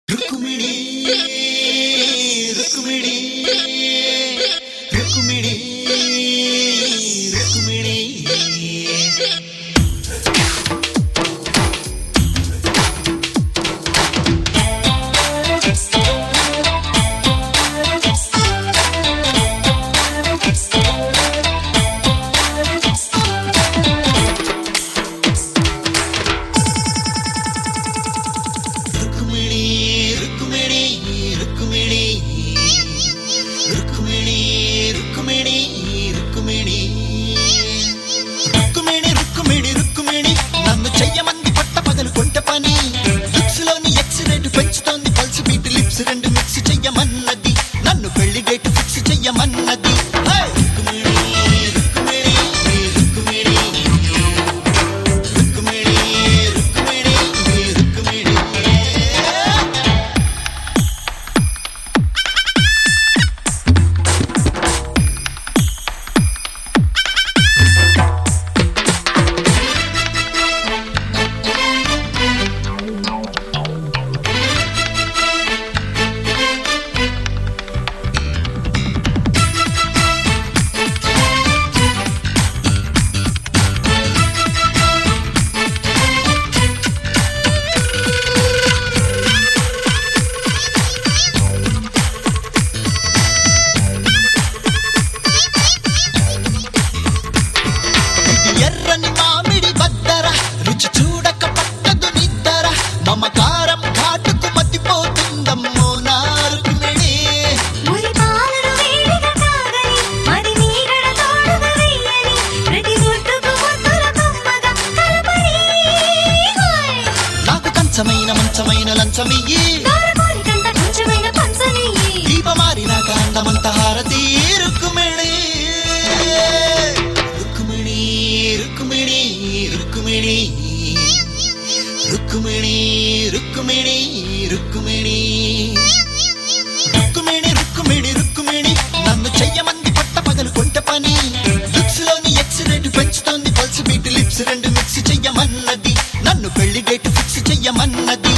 రుక్మిణి రుక్మిణి రుక్మిణి రుక్మిణి రుక్మిణి రుక్మిణి రుక్మిణి రుక్మిణి రుక్మిణి రుక్మిణి రుక్మిణి రుక్మిణి రుక్మిణి నన్ను చెయ్యమంది పట్ట పగలు కొంట పని లిప్స్ లోని ఎక్స్ రేటు పెంచుతోంది పల్స్ బీట్ లిప్స్ రెండు మిక్స్ చెయ్యమన్నది నన్ను పెళ్లి డేట్ ఫిక్స్ చెయ్యమన్నది హే! రుక్మిణి రుక్మిణి రుక్మిణి రుక్మిణి రుక్మిణి రుక్మిణి ఇది ఎర్రని మామిడి బద్దర రుచి చూడక పట్టదు నిద్దర మమకారం ఘాటుకు మతిపోతుందమ్మో నారుకుమిడి మురి పాలను వేడిగా తాగని మరి నీగడ తోడుగా వెయ్యని ప్రతి గుడ్డుకు ముద్దుల కమ్మగా కలపని హాయ్ నాకు కంచమైన మంచమైన లంచమియ్యి కారకోరికంత కొంచెమైన పంచనెయ్యి దీపమారిన కాండమంత హారతి రుక్కుమిడి రుక్కుమిడి రుక్కుమిడి రుక్కుమిడి రుక్కుమిడి రుక్కుమిడి రుక్కుమిడి రుక్కుమిడి రుక్కుమిడి రుక్కుమిడి నన్ను చెయ్యమంది పట్ట పగలు కొంట పని లిప్స్ లోని ఎక్స్ రేటు పెంచుతోంది పల్స్ బీట్ లిప్స్ రెండు మిక్స్ చెయ్యమన్నది నన్ను పెళ్లి డేట్ ఫిక్స్ చెయ్యమన్నది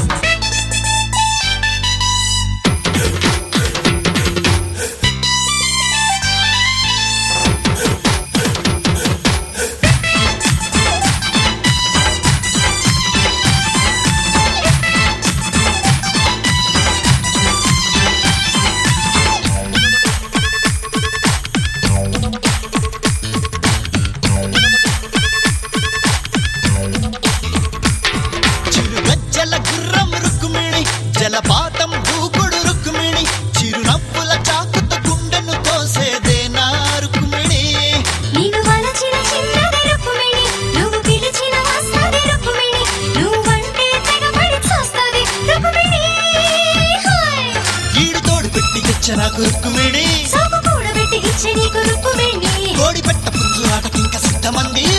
చిరుగజ్జల గుర్రం రుక్కుమిణి జలపాతం దూకుడు రుక్కుమిణి చిరునవ్వుల చాకుతో గుండెను తోసేదే నా రుక్కుమిణి నీకు వలచిన చిన్నది రుక్మిణి నువ్వు పిలిచిన వస్తది రుక్మిణి నువ్వంటే తెగబడి చూస్తది రుక్మిణి హాయ్ ఈడు తోడు పెట్టి తెచ్చ నాకు రుక్కుమిణి సోపు కూడబెట్టి ఇచ్చే నీకు రుక్మిణి కోడి పెట్ట పుంజు ఆటకింక సిద్ధమంది